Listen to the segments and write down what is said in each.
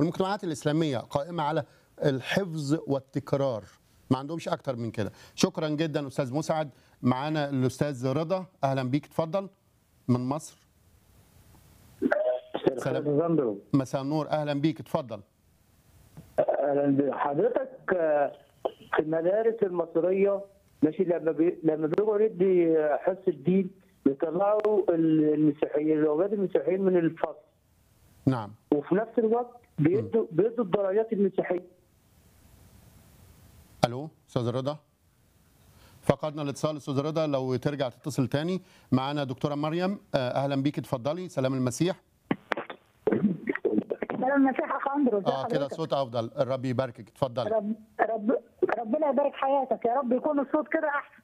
والمجتمعات الاسلاميه قائمه على الحفظ والتكرار ما عندهمش اكتر من كده شكرا جدا استاذ مسعد معانا الاستاذ رضا اهلا بيك اتفضل من مصر سلام. سلام مساء النور اهلا بيك اتفضل اهلا حضرتك آه، في المدارس المصريه ماشي لما بي... لما بيجوا يدي حصه الدين بيطلعوا المسيحيين الاولاد المسيحيين من الفصل نعم وفي نفس الوقت بيدوا بيدوا الدرجات المسيحيه الو استاذ رضا فقدنا الاتصال استاذ رضا لو ترجع تتصل تاني معانا دكتوره مريم آه، اهلا بيك اتفضلي سلام المسيح سلام المسيح اخ اندرو ازي اه كده حضرتك؟ صوت افضل الرب يباركك اتفضلي رب رب ربنا يبارك حياتك يا رب يكون الصوت كده احسن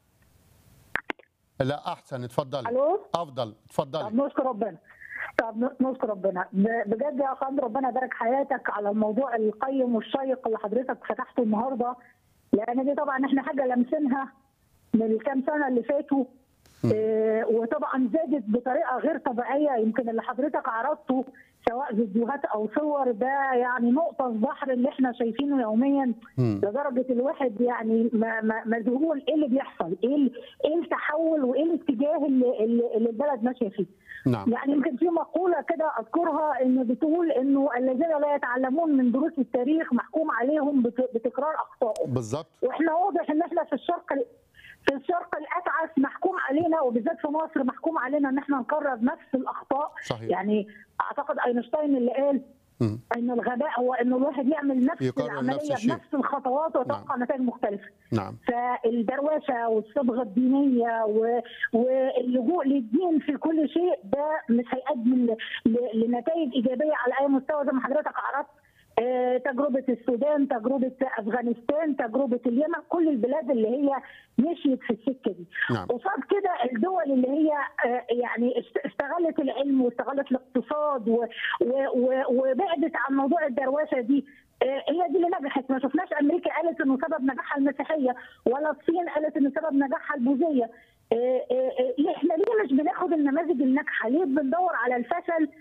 لا احسن اتفضلي الو افضل طب اتفضلي نشكر ربنا طب ن- نشكر ربنا ب- بجد يا اخ اندرو ربنا يبارك حياتك على الموضوع القيم والشيق اللي حضرتك فتحته النهارده لان دي طبعا احنا حاجه لمسنها من الكام سنه اللي فاتوا آه، وطبعا زادت بطريقه غير طبيعيه يمكن اللي حضرتك عرضته سواء فيديوهات او صور ده يعني نقطه في بحر اللي احنا شايفينه يوميا مم. لدرجه الواحد يعني ما- ما- مذهول ايه اللي بيحصل؟ ايه ال- ايه التحول وايه الاتجاه اللي, اللي اللي البلد ماشيه فيه؟ نعم يعني يمكن في مقولة كده أذكرها إنه بتقول إنه الذين لا يتعلمون من دروس التاريخ محكوم عليهم بت- بتكرار أخطائهم بالظبط وإحنا واضح إن إحنا في الشرق ال- في الشرق الأتعس محكوم علينا وبالذات في مصر محكوم علينا إن إحنا نكرر نفس الأخطاء صحيح. يعني أعتقد أينشتاين اللي قال مم. إن الغباء هو إنه الواحد يعمل نفس يكرر العملية نفس الشيء. بنفس الخطوات ويتوقع نتائج مختلفة نعم فالدروشه والصبغه الدينيه و- واللجوء للدين في كل شيء ده مش هيؤدي ل- ل- لنتائج ايجابيه على اي مستوى زي ما حضرتك عرضت آه، تجربه السودان، تجربه افغانستان، تجربه اليمن، كل البلاد اللي هي مشيت في السكه دي. نعم. قصاد كده الدول اللي هي آه، يعني است- استغلت العلم واستغلت الاقتصاد و- و- و- وبعدت عن موضوع الدروشه دي آه، هي دي اللي نجحت ما شفناش امريكا قالت انه سبب نجاحها المسيحيه ولا الصين قالت ان سبب نجاحها البوذيه آه، آه، آه، احنا ليه مش بناخد النماذج الناجحه ليه بندور على الفشل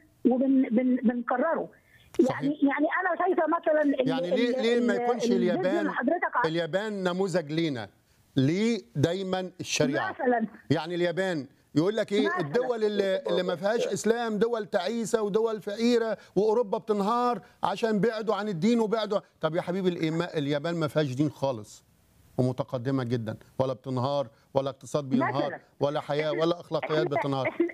وبنكرره صحيح. يعني يعني انا شايفه مثلا ال- يعني ليه ال- ليه ما ال- يكونش الفيديو اليابان اللي حضرتك ع- اليابان نموذج لينا ليه دايما الشريعه مثلا يعني اليابان يقول لك ايه مثلاً. الدول اللي, اللي ما فيهاش اسلام دول تعيسه ودول فقيره واوروبا بتنهار عشان بعدوا عن الدين وبعدوا طب يا حبيبي الإيما- اليابان ما فيهاش دين خالص ومتقدمه جدا ولا بتنهار ولا اقتصاد بينهار مثلاً. ولا حياه ولا اخلاقيات إحنا- بتنهار احنا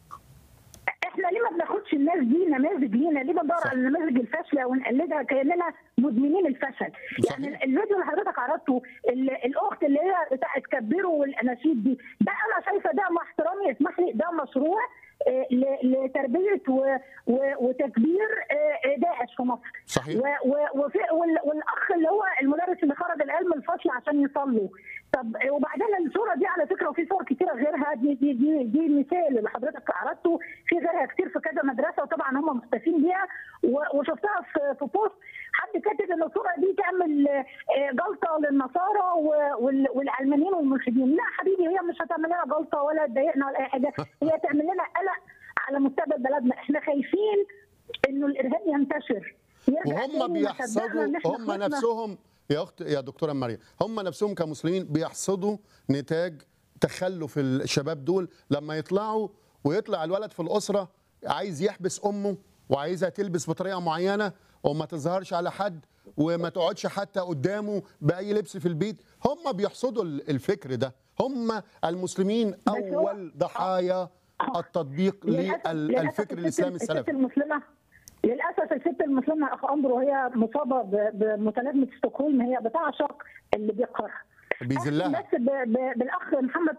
احنا ليه ما بناخدش الناس دي نماذج لينا ليه بندور صح. على النماذج الفاشله ونقلدها كاننا مدمنين الفشل صحيح. يعني الفيديو اللي حضرتك عرضته ال- الاخت اللي هي بتاعت كبروا والاناشيد دي ده انا شايفه ده مع احترامي اسمح لي ده مشروع آه، ل- لتربيه و- و- وتكبير آه، آه، داعش في مصر صحيح. و- و- وفي وال- والاخ اللي هو المدرس اللي خرج العيال من الفصل عشان يصلوا طب وبعدين الصوره دي على فكره وفي صور كتيره غيرها دي دي دي, دي مثال اللي حضرتك عرضته في غيرها كتير في كذا مدرسه وطبعا هم مختفين بيها و- وشفتها في في بوست حد كاتب ان الصوره دي تعمل آه، جلطه للنصارى و- وال- والعلمانيين والملحدين لا حبيبي هي مش هتعمل لنا جلطه ولا تضايقنا ولا اي حاجه هي تعمل لنا قلق على مستقبل بلدنا احنا خايفين انه الارهاب ينتشر يرجع وهم تاني وصدقنا بيحصدوا إن إحنا هم خلصنا. نفسهم يا اخت يا دكتوره مريم هم نفسهم كمسلمين بيحصدوا نتاج تخلف الشباب دول لما يطلعوا ويطلع الولد في الاسره عايز يحبس امه وعايزها تلبس بطريقه معينه وما تظهرش على حد وما تقعدش حتى قدامه باي لبس في البيت هم بيحصدوا ال- الفكر ده هم المسلمين هو- اول ضحايا التطبيق للأسف- للأسف للفكر الست- الاسلامي الست السلفي المسلمه للاسف الست المسلمه اخ اندرو هي مصابه ب- بمتلازمه ستوكهولم هي بتعشق اللي بيقهرها بيذلها. أختم بس ب- ب- بالاخ محمد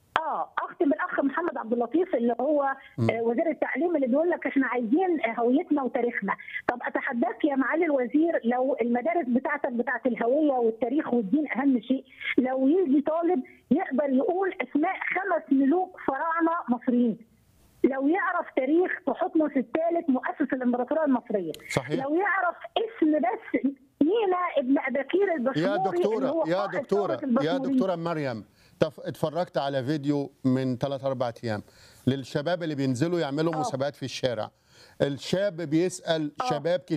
اه اختم بالاخ محمد عبد اللطيف اللي هو آه، وزير التعليم اللي بيقول لك احنا عايزين آه، هويتنا وتاريخنا طب اتحداك يا معالي الوزير لو المدارس بتاعتك بتاعت الهويه والتاريخ والدين اهم شيء لو يجي طالب يقدر يقول اسماء خمس ملوك فراعنه مصريين لو يعرف تاريخ تحتمس الثالث مؤسس الامبراطوريه المصريه صحيح. لو يعرف اسم بس مينا ابن اباكير البشموري يا اللي دكتورة هو يا قائد دكتورة ثورة يا البشموريين. دكتورة مريم تف- اتفرجت على فيديو من 3 4 ايام للشباب اللي بينزلوا يعملوا آه. مسابقات في الشارع الشاب بيسأل آه. شباب